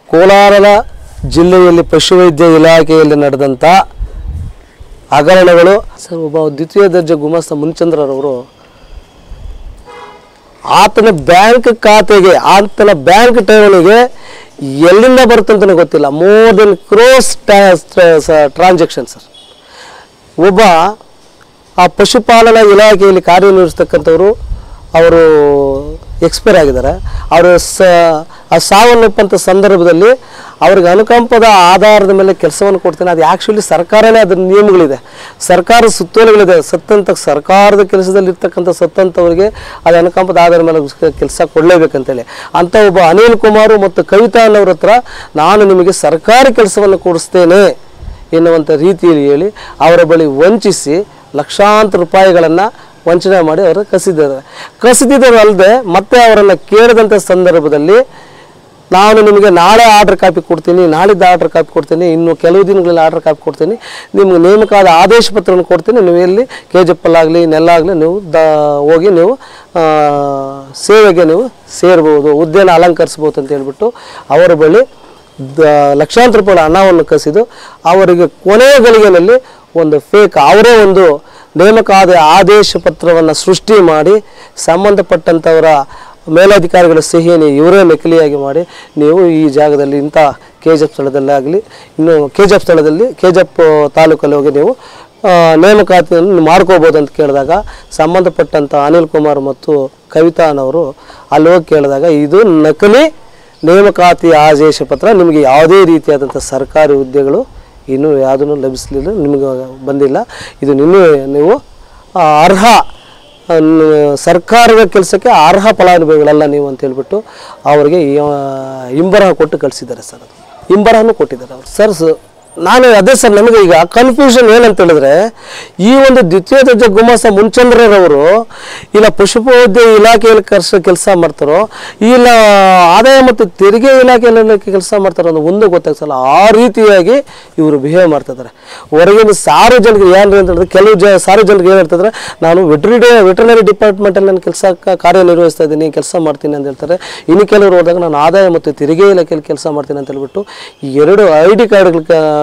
ಕೋಲಾರದ ಜಿಲ್ಲೆಯಲ್ಲಿ ಪಶುವೈದ್ಯ ಇಲಾಖೆಯಲ್ಲಿ ನಡೆದಂಥ ಹಗರಣಗಳು ಸರ್ ಒಬ್ಬ ದ್ವಿತೀಯ ದರ್ಜೆ ಗುಮಾಸ್ತ ಮುನ್ಚಂದ್ರರವರು ಆತನ ಬ್ಯಾಂಕ್ ಖಾತೆಗೆ ಆತನ ಬ್ಯಾಂಕ್ ಠೇವಣಿಗೆ ಎಲ್ಲಿಂದ ಬರುತ್ತಂತಲೇ ಗೊತ್ತಿಲ್ಲ more than crores transaction sir ಒಬ್ಬ ಆ ಪಶುಪಾಲನಾ ಇಲಾಖೆಯಲ್ಲಿ ಕಾರ್ಯನಿರ್ವಹಿಸ್ತಕ್ಕಂಥವ್ರು ಅವರು ಎಕ್ಸ್ಪೈರ್ ಆಗಿದ್ದಾರೆ ಅವರು ಸ ಆ ಸಾವನ್ನಪ್ಪಂಥ ಸಂದರ್ಭದಲ್ಲಿ ಅವ್ರಿಗೆ ಅನುಕಂಪದ ಆಧಾರದ ಮೇಲೆ ಕೆಲಸವನ್ನು ಕೊಡ್ತೀನಿ ಅದು ಆ್ಯಕ್ಚುಲಿ ಸರ್ಕಾರನೇ ಅದರ ನಿಯಮಗಳಿದೆ ಸರ್ಕಾರದ ಸುತ್ತೋಲೆಗಳಿದೆ ಸತ್ತಂತ ಸರ್ಕಾರದ ಕೆಲಸದಲ್ಲಿ ಇರ್ತಕ್ಕಂಥ ಸತ್ತಂಥವ್ರಿಗೆ ಅದು ಅನುಕಂಪದ ಆಧಾರದ ಮೇಲೆ ಕೆಲಸ ಕೊಡಲೇಬೇಕಂತೇಳಿ ಅಂಥ ಒಬ್ಬ ಅನಿಲ್ ಕುಮಾರು ಮತ್ತು ಕವಿತಾ ಅನ್ನೋರ ಹತ್ರ ನಾನು ನಿಮಗೆ ಸರ್ಕಾರಿ ಕೆಲಸವನ್ನು ಕೊಡಿಸ್ತೇನೆ ಎನ್ನುವಂಥ ರೀತಿಯಲ್ಲಿ ಹೇಳಿ ಅವರ ಬಳಿ ವಂಚಿಸಿ ಲಕ್ಷಾಂತರ ರೂಪಾಯಿಗಳನ್ನು ವಂಚನೆ ಮಾಡಿ ಅವರು ಕಸಿದ್ದಾರೆ ಕಸಿದಿದ್ದರಲ್ಲದೆ ಮತ್ತೆ ಅವರನ್ನು ಕೇಳಿದಂಥ ಸಂದರ್ಭದಲ್ಲಿ ನಾನು ನಿಮಗೆ ನಾಳೆ ಆರ್ಡರ್ ಕಾಪಿ ಕೊಡ್ತೀನಿ ನಾಳಿದ್ದು ಆರ್ಡರ್ ಕಾಪಿ ಕೊಡ್ತೀನಿ ಇನ್ನು ಕೆಲವು ದಿನಗಳಲ್ಲಿ ಆರ್ಡರ್ ಕಾಪಿ ಕೊಡ್ತೀನಿ ನಿಮ್ಗೆ ನೇಮಕಾದ ಆದೇಶ ಪತ್ರವನ್ನು ಕೊಡ್ತೀನಿ ನೀವು ಎಲ್ಲಿ ಕೆ ಜಿ ಎಫ್ ಆಗಲಿ ನೆಲ್ಲಾಗಲಿ ನೀವು ದ ಹೋಗಿ ನೀವು ಆ, ಸೇವೆಗೆ ನೀವು ಸೇರ್ಬೋದು ಹುದ್ದೆನ ಅಲಂಕರಿಸ್ಬೋದು ಅಂತ ಹೇಳ್ಬಿಟ್ಟು ಅವರ ಬಳಿ ದ ಲಕ್ಷಾಂತರ ರೂಪಾಯಿ ಹಣವನ್ನು ಕಸಿದು ಅವರಿಗೆ ಕೊನೆಯ ಗಳಿಗೆನಲ್ಲಿ ಒಂದು ಫೇಕ್ ಅವರೇ ಒಂದು ನೇಮಕಾದ ಆದೇಶ ಪತ್ರವನ್ನು ಸೃಷ್ಟಿ ಮಾಡಿ ಸಂಬಂಧಪಟ್ಟಂಥವರ ಮೇಲಧಿಕಾರಿಗಳ ಸಹಿಯನ್ನು ಇವರೇ ನಕಲಿಯಾಗಿ ಮಾಡಿ ನೀವು ಈ ಜಾಗದಲ್ಲಿ ಇಂಥ ಕೆ ಜಿ ಎಫ್ ಸ್ಥಳದಲ್ಲಾಗಲಿ ಇನ್ನು ಕೆ ಜಿ ಎಫ್ ಸ್ಥಳದಲ್ಲಿ ಕೆ ಜಿ ಎಫ್ ತಾಲೂಕಲ್ಲಿ ಹೋಗಿ ನೀವು ಆ, ನೇಮಕಾತಿಯನ್ನು ಮಾಡ್ಕೋಬೋದು ಅಂತ ಕೇಳಿದಾಗ ಸಂಬಂಧಪಟ್ಟಂಥ ಅನಿಲ್ ಕುಮಾರ್ ಮತ್ತು ಕವಿತಾ ಅನ್ನೋರು ಅಲ್ಲಿ ಹೋಗಿ ಕೇಳಿದಾಗ ಇದು ನಕಲಿ ನೇಮಕಾತಿ ಆದೇಶ ಪತ್ರ ನಿಮಗೆ ಯಾವುದೇ ರೀತಿಯಾದಂಥ ಸರ್ಕಾರಿ ಹುದ್ದೆಗಳು ಇನ್ನೂ ಯಾವುದನ್ನು ಲಭಿಸಲಿಲ್ಲ ನಿಮಗೆ ಬಂದಿಲ್ಲ ಇದು ನಿನ್ನೂ ನೀವು ಆ, ಅರ್ಹ ಆ, ನ- ಸರ್ಕಾರದ ಕೆಲಸಕ್ಕೆ ಅರ್ಹ ಫಲಾನುಭವಿಗಳಲ್ಲ ನೀವು ಅಂತ ಹೇಳ್ಬಿಟ್ಟು ಅವರಿಗೆ ಈ, ಆ, ಹಿಂಬರಹ ಕೊಟ್ಟು ಕಳಿಸಿದ್ದಾರೆ ಸರ್ ಅದು ಹಿಂಬರಹನೂ ಕೊಟ್ಟಿದ್ದಾರೆ ಅವರು ಸರ್ ಸ ನಾನು ಅದೇ ಸರ್ ನಮಗೆ ಈಗ ಕನ್ಫ್ಯೂಷನ್ ಏನಂತ ಹೇಳಿದ್ರೆ ಈ ಒಂದು ದ್ವಿತೀಯ ದರ್ಜೆ ಗುಮಾಸ ಮುನ್ಚಂದ್ರರವರು ಇಲ್ಲ ಪಶುಪವೈದ್ಯ ಇಲಾಖೆಯಲ್ಲಿ ಕರ್ಸ ಕೆಲಸ ಮಾಡ್ತಾರೋ ಇಲ್ಲ ಆದಾಯ ಮತ್ತು ತೆರಿಗೆ ಇಲಾಖೆಯಲ್ಲಿ ಕೆಲಸ ಮಾಡ್ತಾರೋ ಅನ್ನೋ ಒಂದು ಗೊತ್ತಾಗ್ತಲ್ಲ ಆ ರೀತಿಯಾಗಿ ಇವರು ಬಿಹೇವ್ ಮಾಡ್ತಿದ್ದಾರೆ ಹೊರಗಿನ ಸಾರ್ವಜನಿಕರು ಏನು ಅಂತ ಹೇಳಿದ್ರೆ ಕೆಲವು ಜ ಸಾರ್ವಜನಿಕರು ಏನು ಹೇಳ್ತಿದ್ರೆ ನಾನು ವೆಟ್ರಿಡಿ ವೆಟರ್ನರಿ ಡಿಪಾರ್ಟ್ಮೆಂಟಲ್ಲಿ ನಾನು ಕೆಲಸ ಕಾರ್ಯನಿರ್ವಹಿಸ್ತಾ ಇದ್ದೀನಿ ಕೆಲಸ ಮಾಡ್ತೀನಿ ಅಂತ ಹೇಳ್ತಾರೆ ಇನ್ನು ಕೆಲವರು ಹೋದಾಗ ನಾನು ಆದಾಯ ಮತ್ತು ತೆರಿಗೆ ಇಲಾಖೆಯಲ್ಲಿ ಕೆಲಸ ಮಾಡ್ತೀನಿ ಅಂತ ಹೇಳ್ಬಿಟ್ಟು ಈ ಎರಡು ಐ ಡಿ ಕಾರ್ಡ್ಗಳು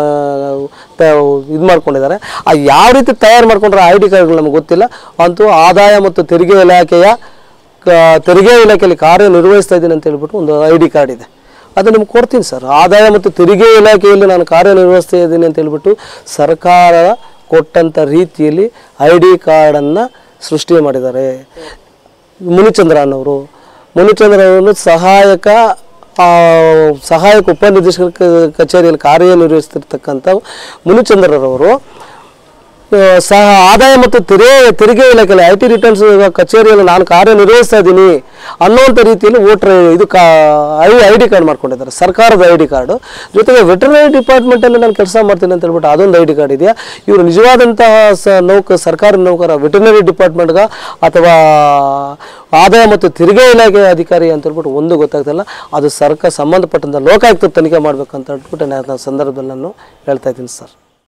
ಇದು ಮಾಡ್ಕೊಂಡಿದ್ದಾರೆ ಆ ಯಾವ ರೀತಿ ತಯಾರು ಮಾಡ್ಕೊಂಡ್ರೆ ಐ ಡಿ ಕಾರ್ಡ್ಗಳು ನಮಗೆ ಗೊತ್ತಿಲ್ಲ ಅಂತೂ ಆದಾಯ ಮತ್ತು ತೆರಿಗೆ ಇಲಾಖೆಯ ಕ- ತೆರಿಗೆ ಇಲಾಖೆಯಲ್ಲಿ ಕಾರ್ಯನಿರ್ವಹಿಸ್ತಾ ಇದ್ದೀನಿ ಅಂತ ಹೇಳ್ಬಿಟ್ಟು ಒಂದು ಐ ಡಿ ಕಾರ್ಡ್ ಇದೆ ಅದು ನಿಮ್ಗೆ ಕೊಡ್ತೀನಿ ಸರ್ ಆದಾಯ ಮತ್ತು ತೆರಿಗೆ ಇಲಾಖೆಯಲ್ಲಿ ನಾನು ಕಾರ್ಯನಿರ್ವಹಿಸ್ತಾ ಇದ್ದೀನಿ ಅಂತ ಹೇಳ್ಬಿಟ್ಟು ಸರ್ಕಾರ ಕೊಟ್ಟಂಥ ರೀತಿಯಲ್ಲಿ ಐ ಡಿ ಕಾರ್ಡನ್ನು ಸೃಷ್ಟಿ ಮಾಡಿದ್ದಾರೆ ಮುನಿಚಂದ್ರ ಅನ್ನೋರು ಮುನಿಚಂದ್ರ ಅವರನ್ನು ಸಹಾಯಕ ಆ, ಸಹಾಯಕ ಉಪನಿರ್ದೇಶಕರ ಕ- ಕಚೇರಿಯಲ್ಲಿ ಕಾರ್ಯನಿರ್ವಹಿಸ್ತಿರ್ತಕ್ಕಂಥ ಮುನಿಚಂದ್ರರವರು ಆ, ಸಹ ಆದಾಯ ಮತ್ತು ತೆರಿಗೆ ತೆರಿಗೆ ಇಲಾಖೆಯಲ್ಲಿ ಐ ಟಿ ರಿಟರ್ನ್ಸ್ ಕಚೇರಿಯಲ್ಲಿ ನಾನು ಕಾರ್ಯನಿರ್ವಹಿಸ್ತಾ ಇದ್ದೀನಿ ಅನ್ನೋಂಥ ರೀತಿಯಲ್ಲಿ ವೋಟರ್ ಇದು ಕಾ ಐ ಐ ಡಿ ಕಾರ್ಡ್ ಮಾಡ್ಕೊಂಡಿದ್ದಾರೆ ಸರ್ಕಾರದ ಐ ಡಿ ಕಾರ್ಡು ಜೊತೆಗೆ ವೆಟರ್ನರಿ ಡಿಪಾರ್ಟ್ಮೆಂಟಲ್ಲಿ ನಾನು ಕೆಲಸ ಮಾಡ್ತೀನಿ ಅಂತ ಹೇಳ್ಬಿಟ್ಟು ಅದೊಂದು ಐ ಡಿ ಕಾರ್ಡ್ ಇದೆಯಾ ಇವರು ನಿಜವಾದಂತಹ ಸ ನೌಕ ಸರ್ಕಾರಿ ನೌಕರ ವೆಟರ್ನರಿ ಡಿಪಾರ್ಟ್ಮೆಂಟ್ಗ ಅಥವಾ ಆದಾಯ ಮತ್ತು ತೆರಿಗೆ ಇಲಾಖೆ ಅಧಿಕಾರಿ ಅಂತ ಹೇಳ್ಬಿಟ್ಟು ಒಂದು ಗೊತ್ತಾಗ್ತಿಲ್ಲ ಅದು ಸರ್ಕಾರ ಸಂಬಂಧಪಟ್ಟಂಥ ಲೋಕಾಯುಕ್ತ ತನಿಖೆ ಮಾಡಬೇಕಂತ ಹೇಳ್ಬಿಟ್ಟು ನಾನು ಆ ಸಂದರ್ಭದಲ್ಲಿ ನಾನು ಹೇಳ್ತಾ ಇದ್ದೀನಿ ಸರ್